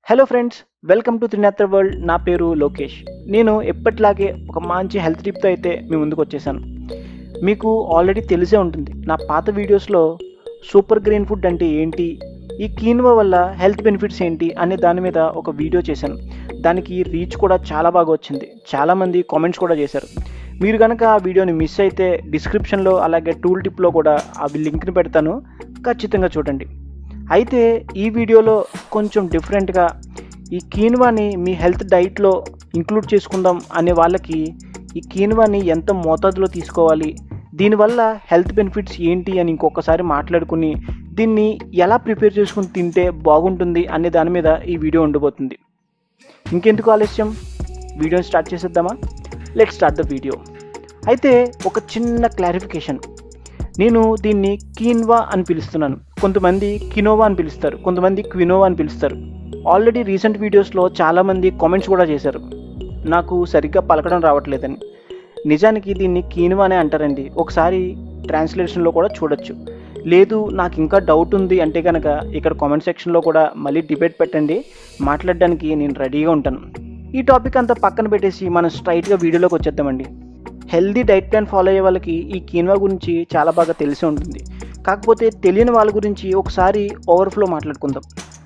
hello friends welcome to Trinetra world నా పేరు లోకేష్ నేను ఎప్పటిలాగే ఒక మంచి హెల్త్ టిప్తో అయితే మీ ముందుకు వచ్చేసాను మీకు ఆల్రెడీ తెలిసే ఉంటుంది నా పాత వీడియోస్లో సూపర్ గ్రీన్ ఫుడ్ అంటే ఏంటి ఈ కీన్వా వల్ల హెల్త్ బెనిఫిట్స్ ఏంటి అనే దాని మీద ఒక వీడియో చేశాను దానికి రీచ్ కూడా చాలా బాగా వచ్చింది చాలామంది కామెంట్స్ కూడా చేశారు మీరు కనుక ఆ వీడియోని మిస్ అయితే డిస్క్రిప్షన్లో అలాగే టూల్ టిప్లో కూడా ఆ లింక్ని పెడతాను ఖచ్చితంగా చూడండి అయితే ఈ వీడియోలో కొంచెం డిఫరెంట్గా ఈ కీన్వాని మీ హెల్త్ డైట్లో ఇంక్లూడ్ చేసుకుందాం అనే వాళ్ళకి ఈ కీన్వాని ఎంత మోతాదులో తీసుకోవాలి దీనివల్ల హెల్త్ బెనిఫిట్స్ ఏంటి అని ఇంకొకసారి మాట్లాడుకుని దీన్ని ఎలా ప్రిపేర్ చేసుకుని తింటే బాగుంటుంది అనే దాని మీద ఈ వీడియో ఉండబోతుంది ఇంకెందుకు ఆలస్యం వీడియోని స్టార్ట్ చేసేద్దామా లెట్ స్టార్ట్ ద వీడియో అయితే ఒక చిన్న క్లారిఫికేషన్ నేను దీన్ని కీన్వా అని పిలుస్తున్నాను కొంతమంది కినోవా అని పిలుస్తారు కొంతమంది క్వినోవా అని పిలుస్తారు ఆల్రెడీ రీసెంట్ వీడియోస్లో చాలామంది కామెంట్స్ కూడా చేశారు నాకు సరిగ్గా పలకడం రావట్లేదని నిజానికి దీన్ని కీన్వానే అంటారండి ఒకసారి ట్రాన్స్లేషన్లో కూడా చూడొచ్చు లేదు నాకు ఇంకా డౌట్ ఉంది అంటే కనుక ఇక్కడ కామెంట్ సెక్షన్లో కూడా మళ్ళీ డిబేట్ పెట్టండి మాట్లాడడానికి నేను రెడీగా ఉంటాను ఈ టాపిక్ అంతా పక్కన పెట్టేసి మనం స్ట్రైట్గా వీడియోలోకి వచ్చేద్దామండి హెల్దీ డైట్ ప్లాన్ ఫాలో అయ్యే వాళ్ళకి ఈ కీన్వా గురించి చాలా బాగా తెలిసి ఉంటుంది కాకపోతే తెలియని వాళ్ళ గురించి ఒకసారి ఓవర్ఫ్లో మాట్లాడుకుందాం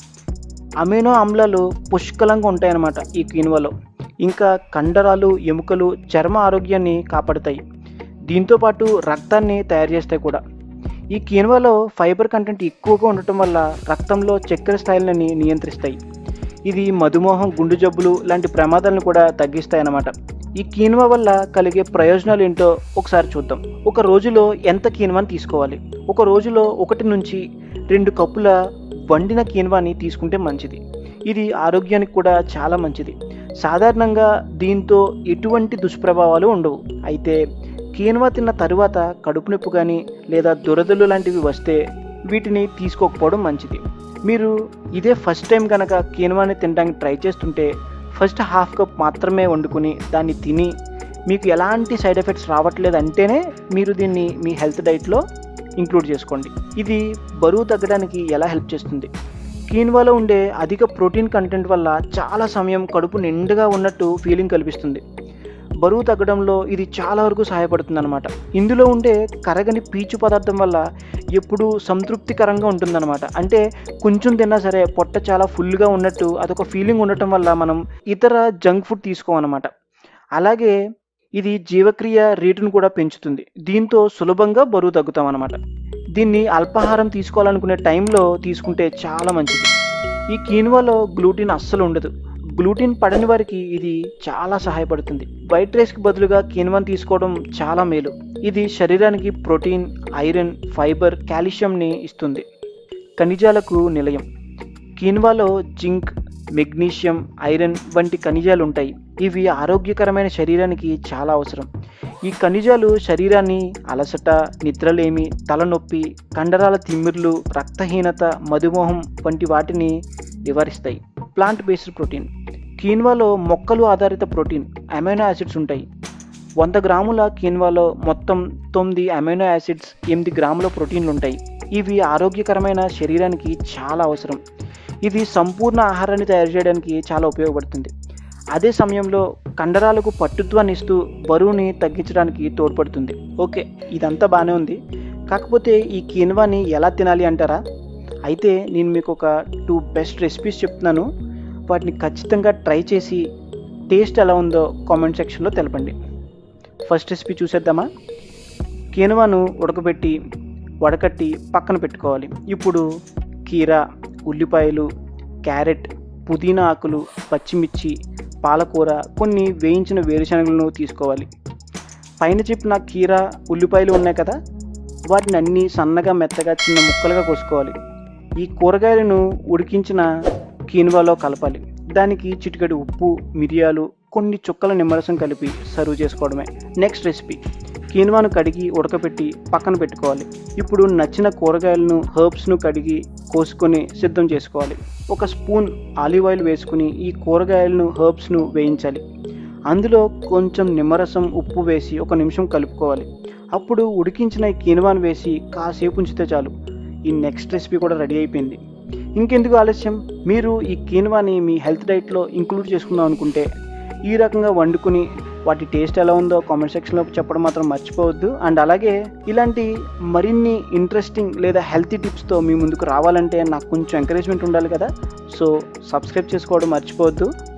అమినో ఆమ్లాలు పుష్కలంగా ఉంటాయన్నమాట ఈ కీన్వాలో ఇంకా కండరాలు ఎముకలు చర్మ ఆరోగ్యాన్ని కాపాడుతాయి దీంతోపాటు రక్తాన్ని తయారు చేస్తాయి కూడా ఈ కీన్వాలో ఫైబర్ కంటెంట్ ఎక్కువగా ఉండటం వల్ల రక్తంలో చక్కెర స్థాయిలని నియంత్రిస్తాయి ఇది మధుమేహం గుండె జబ్బులు లాంటి ప్రమాదాలను కూడా తగ్గిస్తాయి అన్నమాట ఈ కీన్వా వల్ల కలిగే ప్రయోజనాలు ఏంటో ఒకసారి చూద్దాం ఒక రోజులో ఎంత కీన్వాని తీసుకోవాలి ఒక రోజులో ఒకటి నుంచి రెండు కప్పుల వండిన కీన్వాని తీసుకుంటే మంచిది ఇది ఆరోగ్యానికి కూడా చాలా మంచిది సాధారణంగా దీంతో ఎటువంటి దుష్ప్రభావాలు ఉండవు అయితే కీన్వా తిన్న తరువాత కడుపు నొప్పి కానీ లేదా దురదలు లాంటివి వస్తే వీటిని తీసుకోకపోవడం మంచిది మీరు ఇదే ఫస్ట్ టైం కనుక కీన్వాని తినడానికి ట్రై చేస్తుంటే ఫస్ట్ హాఫ్ కప్ మాత్రమే వండుకుని దాన్ని తిని మీకు ఎలాంటి సైడ్ ఎఫెక్ట్స్ రావట్లేదు అంటేనే మీరు దీన్ని మీ హెల్త్ డైట్లో ఇంక్లూడ్ చేసుకోండి ఇది బరువు తగ్గడానికి ఎలా హెల్ప్ చేస్తుంది కీన్వాలో ఉండే అధిక ప్రోటీన్ కంటెంట్ వల్ల చాలా సమయం కడుపు నిండుగా ఉన్నట్టు ఫీలింగ్ కల్పిస్తుంది బరువు తగ్గడంలో ఇది చాలా వరకు సహాయపడుతుంది అనమాట ఇందులో ఉండే కరగని పీచు పదార్థం వల్ల ఎప్పుడూ సంతృప్తికరంగా ఉంటుందన్నమాట అంటే కొంచెం తిన్నా సరే పొట్ట చాలా ఫుల్గా ఉన్నట్టు అదొక ఫీలింగ్ ఉండటం వల్ల మనం ఇతర జంక్ ఫుడ్ తీసుకోమన్నమాట అలాగే ఇది జీవక్రియ రేటును కూడా పెంచుతుంది దీంతో సులభంగా బరువు తగ్గుతాం అనమాట దీన్ని అల్పాహారం తీసుకోవాలనుకునే టైంలో తీసుకుంటే చాలా మంచిది ఈ కీన్వాలో గ్లూటిన్ అస్సలు ఉండదు గ్లూటిన్ పడని వారికి ఇది చాలా సహాయపడుతుంది వైట్ రైస్కి బదులుగా కీన్వాన్ తీసుకోవడం చాలా మేలు ఇది శరీరానికి ప్రోటీన్ ఐరన్ ఫైబర్ కాల్షియంని ఇస్తుంది ఖనిజాలకు నిలయం కీన్వాలో జింక్ మెగ్నీషియం ఐరన్ వంటి ఖనిజాలు ఉంటాయి ఇవి ఆరోగ్యకరమైన శరీరానికి చాలా అవసరం ఈ ఖనిజాలు శరీరాన్ని అలసట నిద్రలేమి తలనొప్పి కండరాల తిమ్మిర్లు రక్తహీనత మధుమేహం వంటి వాటిని నివారిస్తాయి ప్లాంట్ బేస్డ్ ప్రోటీన్ కీన్వాలో మొక్కలు ఆధారిత ప్రోటీన్ అమైనో యాసిడ్స్ ఉంటాయి వంద గ్రాముల కీన్వాలో మొత్తం తొమ్మిది అమైనో యాసిడ్స్ ఎనిమిది గ్రాముల ప్రోటీన్లు ఉంటాయి ఇవి ఆరోగ్యకరమైన శరీరానికి చాలా అవసరం ఇది సంపూర్ణ ఆహారాన్ని తయారు చేయడానికి చాలా ఉపయోగపడుతుంది అదే సమయంలో కండరాలకు పట్టుత్వాన్ని ఇస్తూ బరువుని తగ్గించడానికి తోడ్పడుతుంది ఓకే ఇదంతా బాగానే ఉంది కాకపోతే ఈ కీన్వాని ఎలా తినాలి అంటారా అయితే నేను మీకు ఒక టూ బెస్ట్ రెసిపీస్ చెప్తున్నాను వాటిని ఖచ్చితంగా ట్రై చేసి టేస్ట్ ఎలా ఉందో కామెంట్ సెక్షన్లో తెలపండి ఫస్ట్ రెసిపీ చూసేద్దామా కీనవాను ఉడకబెట్టి వడకట్టి పక్కన పెట్టుకోవాలి ఇప్పుడు కీరా ఉల్లిపాయలు క్యారెట్ పుదీనా ఆకులు పచ్చిమిర్చి పాలకూర కొన్ని వేయించిన వేరుశనగలను తీసుకోవాలి పైన చెప్పిన కీరా ఉల్లిపాయలు ఉన్నాయి కదా వాటిని అన్నీ సన్నగా మెత్తగా చిన్న ముక్కలుగా కోసుకోవాలి ఈ కూరగాయలను ఉడికించిన కీన్వాలో కలపాలి దానికి చిటికెడు ఉప్పు మిరియాలు కొన్ని చుక్కల నిమ్మరసం కలిపి సర్వ్ చేసుకోవడమే నెక్స్ట్ రెసిపీ కీన్వాను కడిగి ఉడకపెట్టి పక్కన పెట్టుకోవాలి ఇప్పుడు నచ్చిన కూరగాయలను హర్బ్స్ను కడిగి కోసుకొని సిద్ధం చేసుకోవాలి ఒక స్పూన్ ఆలివ్ ఆయిల్ వేసుకుని ఈ కూరగాయలను హర్బ్స్ను వేయించాలి అందులో కొంచెం నిమ్మరసం ఉప్పు వేసి ఒక నిమిషం కలుపుకోవాలి అప్పుడు ఉడికించిన ఈ కీన్వాన్ వేసి కాసేపు ఉంచితే చాలు ఈ నెక్స్ట్ రెసిపీ కూడా రెడీ అయిపోయింది ఇంకెందుకు ఆలస్యం మీరు ఈ కీన్వాని మీ హెల్త్ డైట్లో ఇంక్లూడ్ చేసుకుందాం అనుకుంటే ఈ రకంగా వండుకుని వాటి టేస్ట్ ఎలా ఉందో కామెంట్ సెక్షన్లో చెప్పడం మాత్రం మర్చిపోవద్దు అండ్ అలాగే ఇలాంటి మరిన్ని ఇంట్రెస్టింగ్ లేదా హెల్తీ టిప్స్తో మీ ముందుకు రావాలంటే నాకు కొంచెం ఎంకరేజ్మెంట్ ఉండాలి కదా సో సబ్స్క్రైబ్ చేసుకోవడం మర్చిపోవద్దు